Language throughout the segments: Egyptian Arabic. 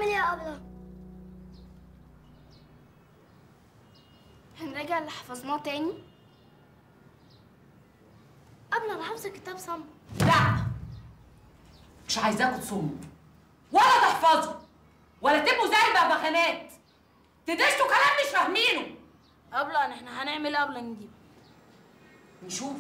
هنعمل ايه يا ابله هنراجع اللي حفظناه تاني ابله انا حافظه كتاب صم لا مش عايزاكوا تصوموا ولا تحفظوا ولا تبقوا زي البغبغانات تدشتوا كلام مش فاهمينه ابله احنا هنعمل ايه قبل نجيب نشوف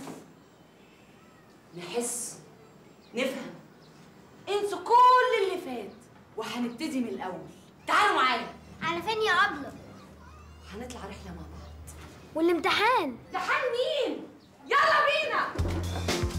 نحس نفهم انسوا كل اللي فات وهنبتدي من الاول تعالوا معايا على فين يا ابله هنطلع رحله مع بعض والامتحان امتحان مين يلا بينا